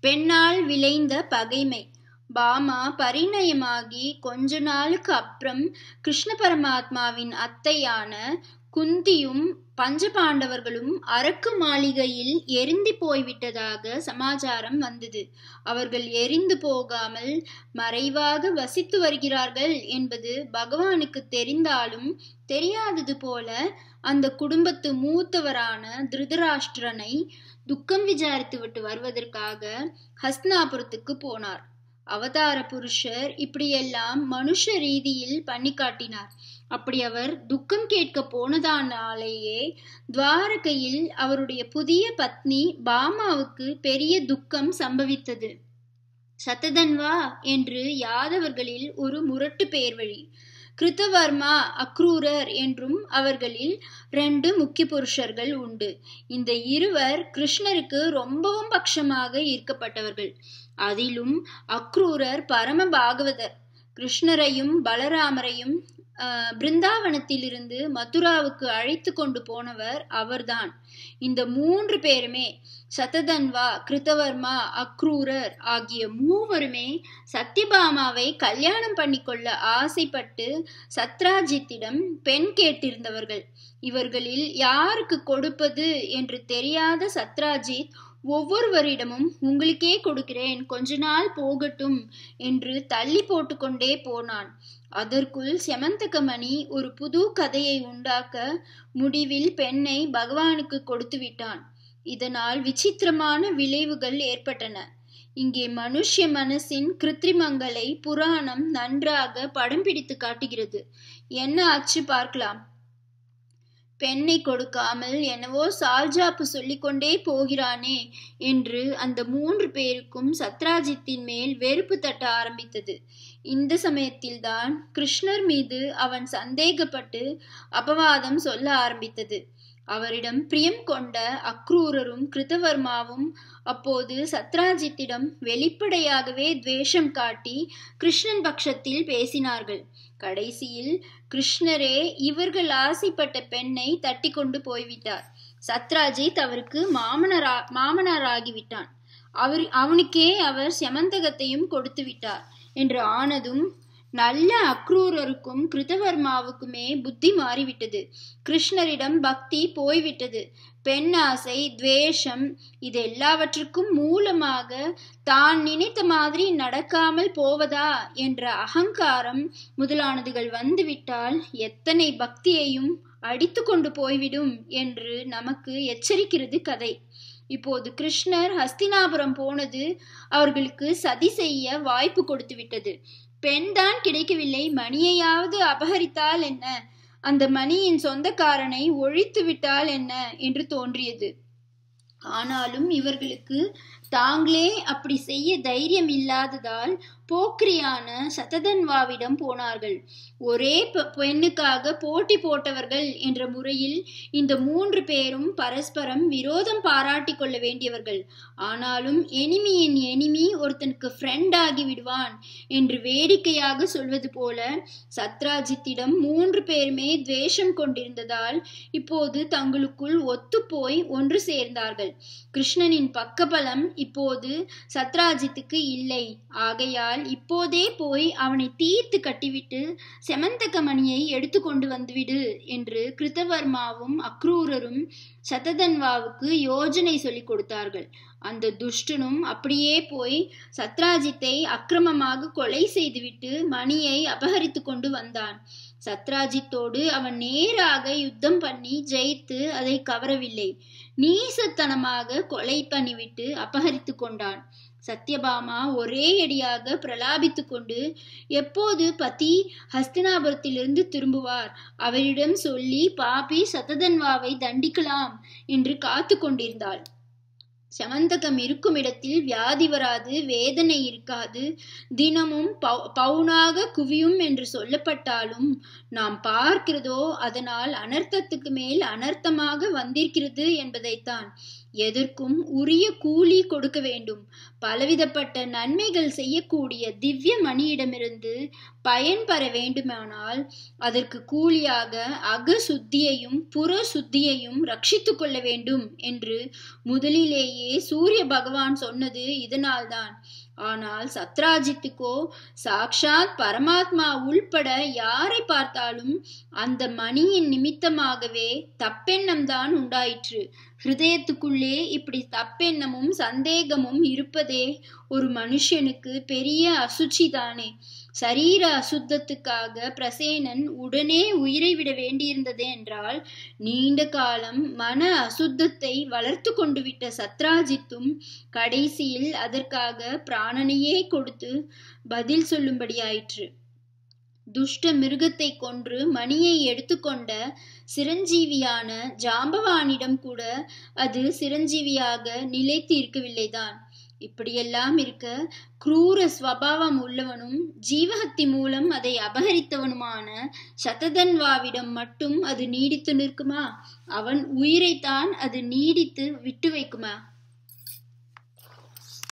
பெண்ணால் விளைந்த பகைமை பாமா பரிணயமாகி கொஞ்ச நாளுக்கு அப்புறம் கிருஷ்ண பரமாத்மாவின் அத்தையான குந்தியும் பஞ்சபாண்டவர்களும் அரக்கு மாளிகையில் எரிந்து போய்விட்டதாக சமாச்சாரம் வந்தது அவர்கள் எரிந்து போகாமல் மறைவாக வசித்து வருகிறார்கள் என்பது பகவானுக்கு தெரிந்தாலும் தெரியாதது போல அந்த குடும்பத்து மூத்தவரான திருதராஷ்டிரனை துக்கம் விசாரித்து விட்டு வருவதற்காக ஹஸ்தினாபுரத்துக்கு போனார் அவதார புருஷர் இப்படியெல்லாம் மனுஷ ரீதியில் பண்ணி காட்டினார் அப்படி அவர் துக்கம் கேட்க போனதானாலேயே துவாரகையில் அவருடைய புதிய பத்னி பாமாவுக்கு பெரிய துக்கம் சம்பவித்தது சத்ததன்வா என்று யாதவர்களில் ஒரு முரட்டு பெயர் வழி கிருத்தவர்மா அக்ரூரர் என்றும் அவர்களில் ரெண்டு முக்கிய புருஷர்கள் உண்டு இந்த இருவர் கிருஷ்ணருக்கு ரொம்பவும் பட்சமாக ஈர்க்கப்பட்டவர்கள் அதிலும் அக்ரூரர் பரம பாகவதர் கிருஷ்ணரையும் பலராமரையும் பிருந்தாவனத்திலிருந்து மதுராவுக்கு அழைத்து கொண்டு போனவர் அவர்தான் இந்த மூன்று பேருமே சததன்வா கிருத்தவர்மா அக்ரூரர் ஆகிய மூவருமே சத்யபாமாவை கல்யாணம் பண்ணிக்கொள்ள ஆசைப்பட்டு சத்ராஜித்திடம் பெண் கேட்டிருந்தவர்கள் இவர்களில் யாருக்கு கொடுப்பது என்று தெரியாத சத்ராஜித் ஒவ்வொருவரிடமும் உங்களுக்கே கொடுக்கிறேன் கொஞ்ச நாள் போகட்டும் என்று தள்ளி போட்டுக்கொண்டே போனான் அதற்குள் செமந்தகமணி ஒரு புது கதையை உண்டாக்க முடிவில் பெண்ணை பகவானுக்கு கொடுத்து விட்டான் இதனால் விசித்திரமான விளைவுகள் ஏற்பட்டன இங்கே மனுஷ்ய மனசின் கிருத்திரிமங்களை புராணம் நன்றாக படம் பிடித்து காட்டுகிறது என்ன ஆச்சு பார்க்கலாம் பெண்ணை கொடுக்காமல் என்னவோ சால்ஜாப்பு சொல்லிக்கொண்டே போகிறானே என்று அந்த மூன்று பேருக்கும் சத்ராஜித்தின் மேல் வெறுப்பு தட்ட ஆரம்பித்தது இந்த சமயத்தில்தான் கிருஷ்ணர் மீது அவன் சந்தேகப்பட்டு அபவாதம் சொல்ல ஆரம்பித்தது அவரிடம் பிரியம் கொண்ட அக்ரூரரும் கிருதவர்மாவும் அப்போது சத்ராஜித்திடம் வெளிப்படையாகவே துவேஷம் காட்டி கிருஷ்ணன் பட்சத்தில் பேசினார்கள் கடைசியில் கிருஷ்ணரே இவர்கள் ஆசைப்பட்ட பெண்ணை தட்டி கொண்டு போய்விட்டார் சத்ராஜித் அவருக்கு மாமனரா மாமனாராகிவிட்டான் அவர் அவனுக்கே அவர் செமந்தகத்தையும் கொடுத்து விட்டார் என்று ஆனதும் நல்ல அக்ரூரருக்கும் கிருதவர்மாவுக்குமே புத்தி மாறிவிட்டது கிருஷ்ணரிடம் பக்தி போய்விட்டது பெண் ஆசை துவேஷம் இது எல்லாவற்றுக்கும் மூலமாக தான் நினைத்த மாதிரி நடக்காமல் போவதா என்ற அகங்காரம் முதலானதுகள் வந்துவிட்டால் எத்தனை பக்தியையும் அடித்து கொண்டு போய்விடும் என்று நமக்கு எச்சரிக்கிறது கதை இப்போது கிருஷ்ணர் ஹஸ்தினாபுரம் போனது அவர்களுக்கு சதி செய்ய வாய்ப்பு கொடுத்து விட்டது பெண்தான் கிடைக்கவில்லை மணியையாவது அபகரித்தால் என்ன அந்த மணியின் சொந்தக்காரனை ஒழித்து விட்டால் என்ன என்று தோன்றியது ஆனாலும் இவர்களுக்கு தாங்களே அப்படி செய்ய தைரியம் இல்லாததால் போக்கிரியான சததன்வாவிடம் போனார்கள் ஒரே பெண்ணுக்காக போட்டி போட்டவர்கள் என்ற முறையில் இந்த மூன்று பேரும் பரஸ்பரம் விரோதம் பாராட்டி கொள்ள வேண்டியவர்கள் ஆனாலும் எனிமியின் எனிமி ஒருத்தனுக்கு ஃப்ரெண்ட் ஆகி விடுவான் என்று வேடிக்கையாக சொல்வது போல சத்ராஜித்திடம் மூன்று பேருமே துவேஷம் கொண்டிருந்ததால் இப்போது தங்களுக்குள் ஒத்துப்போய் ஒன்று சேர்ந்தார்கள் கிருஷ்ணனின் பக்கபலம் இப்போது சத்ராஜித்துக்கு இல்லை ஆகையால் இப்போதே போய் அவனை தீர்த்து கட்டிவிட்டு செமந்தக மணியை எடுத்து கொண்டு வந்துவிடு என்று கிருத்தவர்மாவும் அக்ரூரரும் சததன்வாவுக்கு யோஜனை சொல்லிக் கொடுத்தார்கள் அந்த துஷ்டனும் அப்படியே போய் சத்ராஜித்தை அக்கிரமமாக கொலை செய்துவிட்டு மணியை அபகரித்து கொண்டு வந்தான் சத்ராஜித்தோடு அவன் நேராக யுத்தம் பண்ணி ஜெயித்து அதை கவரவில்லை நீசத்தனமாக கொலை பண்ணிவிட்டு அபகரித்து கொண்டான் சத்யபாமா ஒரே அடியாக பிரலாபித்து கொண்டு எப்போது பதி ஹஸ்தினாபுரத்திலிருந்து திரும்புவார் அவரிடம் சொல்லி பாப்பி சததன்வாவை தண்டிக்கலாம் என்று காத்து கொண்டிருந்தாள் சமந்தகம் இருக்கும் இடத்தில் வியாதி வராது வேதனை இருக்காது தினமும் பவுனாக குவியும் என்று சொல்லப்பட்டாலும் நாம் பார்க்கிறதோ அதனால் அனர்த்தத்துக்கு மேல் அனர்த்தமாக வந்திருக்கிறது என்பதைத்தான் எதற்கும் உரிய கூலி கொடுக்க வேண்டும் பலவிதப்பட்ட நன்மைகள் செய்யக்கூடிய திவ்ய மணியிடமிருந்து பயன் பெற வேண்டுமானால் அதற்கு கூலியாக அக சுத்தியையும் புற சுத்தியையும் ரட்சித்துக் கொள்ள வேண்டும் என்று முதலிலேயே சூரிய பகவான் சொன்னது இதனால்தான் ஆனால் சத்ராஜித்துக்கோ சாக்ஷாத் பரமாத்மா உள்பட யாரை பார்த்தாலும் அந்த மணியின் நிமித்தமாகவே தப்பெண்ணம் தான் உண்டாயிற்று ஹிருதயத்துக்குள்ளே இப்படி தப்பெண்ணமும் சந்தேகமும் இருப்பதே ஒரு மனுஷனுக்கு பெரிய அசுச்சி தானே சரீர அசுத்தத்துக்காக பிரசேனன் உடனே உயிரை விட வேண்டியிருந்தது என்றால் நீண்ட காலம் மன அசுத்தத்தை வளர்த்து கொண்டு விட்ட சத்ராஜித்தும் கடைசியில் அதற்காக பிராணனையே கொடுத்து பதில் சொல்லும்படியாயிற்று துஷ்ட மிருகத்தை கொன்று மணியை எடுத்துக்கொண்ட சிரஞ்சீவியான ஜாம்பவானிடம் கூட அது சிரஞ்சீவியாக நிலைத்து இருக்கவில்லைதான் இப்படியெல்லாம் இருக்க குரூர ஸ்வபாவம் உள்ளவனும் ஜீவஹத்தி மூலம் அதை அபகரித்தவனுமான சததன்வாவிடம் மட்டும் அது நீடித்து நிற்குமா அவன் உயிரைத்தான் அது நீடித்து விட்டு வைக்குமா